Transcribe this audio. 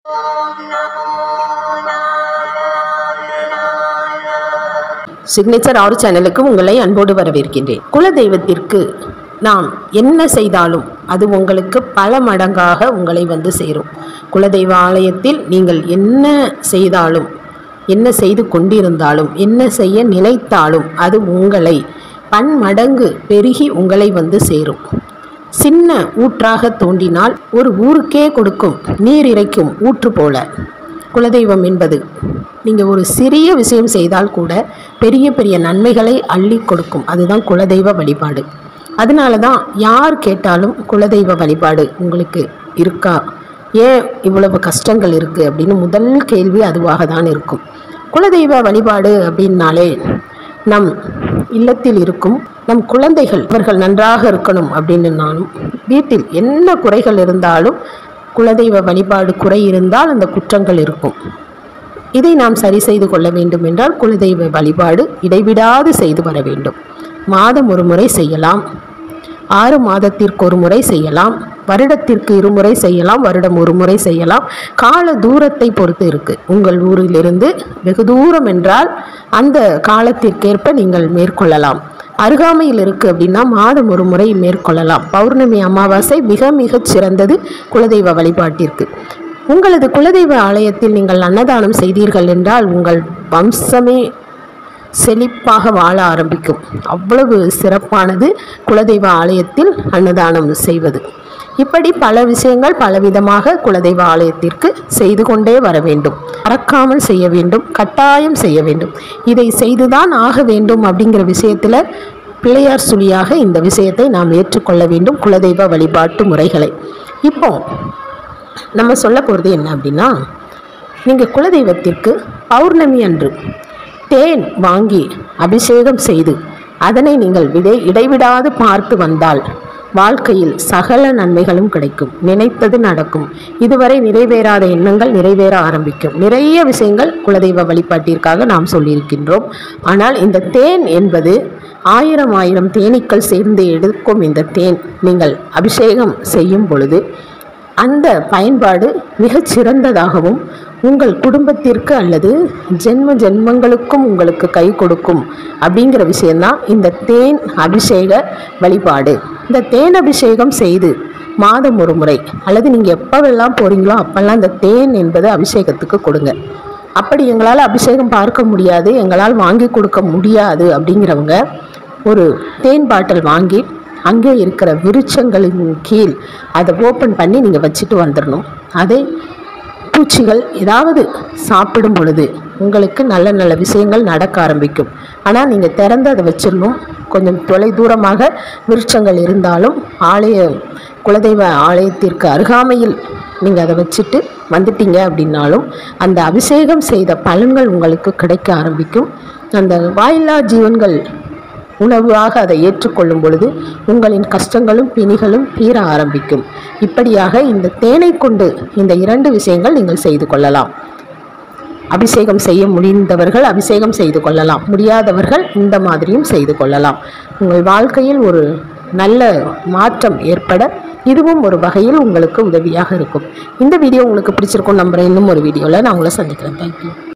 signature ஆறு சேனலுக்கு உங்களை அன்போடு வரவேற்கின்றேன் குல தெய்வத்திற்கு நாம் என்ன செய்தாலும் அது உங்களுக்கு பல மடங்காக உங்களை வந்து சேரும் குலதெய்வ ஆலயத்தில் நீங்கள் என்ன செய்தாலும் என்ன செய்து கொண்டிருந்தாலும் என்ன செய்ய நினைத்தாலும் அது உங்களை பன்மடங்கு பெருகி உங்களை வந்து சேரும் சின்ன ஊற்றாக தோண்டினால் ஒரு ஊருக்கே கொடுக்கும் நீர் இறைக்கும் ஊற்று போல குலதெய்வம் என்பது நீங்கள் ஒரு சிறிய விஷயம் செய்தால் கூட பெரிய பெரிய நன்மைகளை அள்ளி கொடுக்கும் அதுதான் குலதெய்வ வழிபாடு அதனால தான் யார் கேட்டாலும் குலதெய்வ வழிபாடு உங்களுக்கு இருக்கா ஏன் இவ்வளவு கஷ்டங்கள் இருக்குது அப்படின்னு முதல் கேள்வி அதுவாக தான் இருக்கும் குலதெய்வ வழிபாடு அப்படின்னாலே நம் இல்லத்தில் இருக்கும் நம் குழந்தைகள் அவர்கள் நன்றாக இருக்கணும் அப்படின்னுனாலும் வீட்டில் என்ன குறைகள் இருந்தாலும் குலதெய்வ வழிபாடு குறை இருந்தால் அந்த குற்றங்கள் இருக்கும் இதை நாம் சரி செய்து கொள்ள வேண்டும் என்றால் குலதெய்வ வழிபாடு இடைவிடாது செய்து வர வேண்டும் மாதம் ஒரு முறை செய்யலாம் ஆறு மாதத்திற்கு ஒரு முறை செய்யலாம் வருடத்திற்கு இருமுறை செய்யலாம் வருடம் ஒரு முறை செய்யலாம் கால தூரத்தை பொறுத்து இருக்குது உங்கள் ஊரிலிருந்து வெகு தூரம் என்றால் அந்த காலத்திற்கேற்ப நீங்கள் மேற்கொள்ளலாம் அருகாமையில் இருக்குது அப்படின்னா மாதம் ஒரு முறை மேற்கொள்ளலாம் பௌர்ணமி அமாவாசை மிக மிகச் சிறந்தது குலதெய்வ வழிபாட்டிற்கு உங்களது குலதெய்வ ஆலயத்தில் நீங்கள் அன்னதானம் செய்தீர்கள் என்றால் உங்கள் வம்சமே செழிப்பாக வாழ ஆரம்பிக்கும் அவ்வளவு சிறப்பானது குலதெய்வ ஆலயத்தில் அன்னதானம் செய்வது இப்படி பல விஷயங்கள் பலவிதமாக குலதெய்வ ஆலயத்திற்கு செய்து கொண்டே வர வேண்டும் மறக்காமல் செய்ய வேண்டும் கட்டாயம் செய்ய வேண்டும் இதை செய்துதான் ஆக வேண்டும் அப்படிங்கிற விஷயத்தில் பிள்ளையார் சுழியாக இந்த விஷயத்தை நாம் ஏற்றுக்கொள்ள வேண்டும் குலதெய்வ வழிபாட்டு முறைகளை இப்போ நம்ம சொல்ல போகிறது என்ன அப்படின்னா நீங்கள் குலதெய்வத்திற்கு பௌர்ணமி அன்று தேன் வாங்கி அபிஷேகம் செய்து அதனை நீங்கள் விடை இடைவிடாது பார்த்து வந்தால் வாழ்க்கையில் சகல நன்மைகளும் கிடைக்கும் நினைத்தது நடக்கும் இதுவரை நிறைவேறாத எண்ணங்கள் நிறைவேற ஆரம்பிக்கும் நிறைய விஷயங்கள் குலதெய்வ வழிபாட்டிற்காக நாம் சொல்லியிருக்கின்றோம் ஆனால் இந்த தேன் என்பது ஆயிரம் ஆயிரம் தேனீக்கள் சேர்ந்து எடுக்கும் இந்த தேன் நீங்கள் அபிஷேகம் செய்யும் பொழுது அந்த பயன்பாடு மிகச் சிறந்ததாகவும் உங்கள் குடும்பத்திற்கு அல்லது ஜென்ம ஜென்மங்களுக்கும் உங்களுக்கு கை கொடுக்கும் அப்படிங்கிற விஷயந்தான் இந்த தேன் அபிஷேக வழிபாடு இந்த தேன் அபிஷேகம் செய்து மாதம் ஒரு முறை அல்லது நீங்கள் எப்போவெல்லாம் போகிறீங்களோ அப்போல்லாம் இந்த தேன் என்பது அபிஷேகத்துக்கு கொடுங்க அப்படி எங்களால் அபிஷேகம் பார்க்க முடியாது எங்களால் வாங்கி கொடுக்க முடியாது அப்படிங்கிறவங்க ஒரு தேன் பாட்டில் வாங்கி அங்கே இருக்கிற விருட்சங்களின் கீழ் அதை ஓப்பன் பண்ணி நீங்கள் வச்சுட்டு வந்துடணும் அதை பூச்சிகள் ஏதாவது சாப்பிடும் பொழுது உங்களுக்கு நல்ல நல்ல விஷயங்கள் நடக்க ஆரம்பிக்கும் ஆனால் நீங்கள் திறந்து அதை வச்சிடணும் கொஞ்சம் தொலை தூரமாக விருட்சங்கள் இருந்தாலும் ஆலய குலதெய்வ ஆலயத்திற்கு அருகாமையில் நீங்கள் அதை வச்சுட்டு வந்துட்டீங்க அப்படின்னாலும் அந்த அபிஷேகம் செய்த பலன்கள் உங்களுக்கு கிடைக்க ஆரம்பிக்கும் அந்த வாயில்லா ஜீவன்கள் உணவாக அதை ஏற்றுக்கொள்ளும் பொழுது உங்களின் கஷ்டங்களும் பிணிகளும் தீர ஆரம்பிக்கும் இப்படியாக இந்த தேனை கொண்டு இந்த இரண்டு விஷயங்கள் நீங்கள் செய்து கொள்ளலாம் அபிஷேகம் செய்ய முடிந்தவர்கள் அபிஷேகம் செய்து கொள்ளலாம் முடியாதவர்கள் இந்த மாதிரியும் செய்து கொள்ளலாம் உங்கள் வாழ்க்கையில் ஒரு நல்ல மாற்றம் ஏற்பட இதுவும் ஒரு வகையில் உங்களுக்கு உதவியாக இருக்கும் இந்த வீடியோ உங்களுக்கு பிடிச்சிருக்கும் நம்புகிறேன் இன்னும் ஒரு வீடியோவில் நான் உங்களை சந்திக்கிறேன் தேங்க்யூ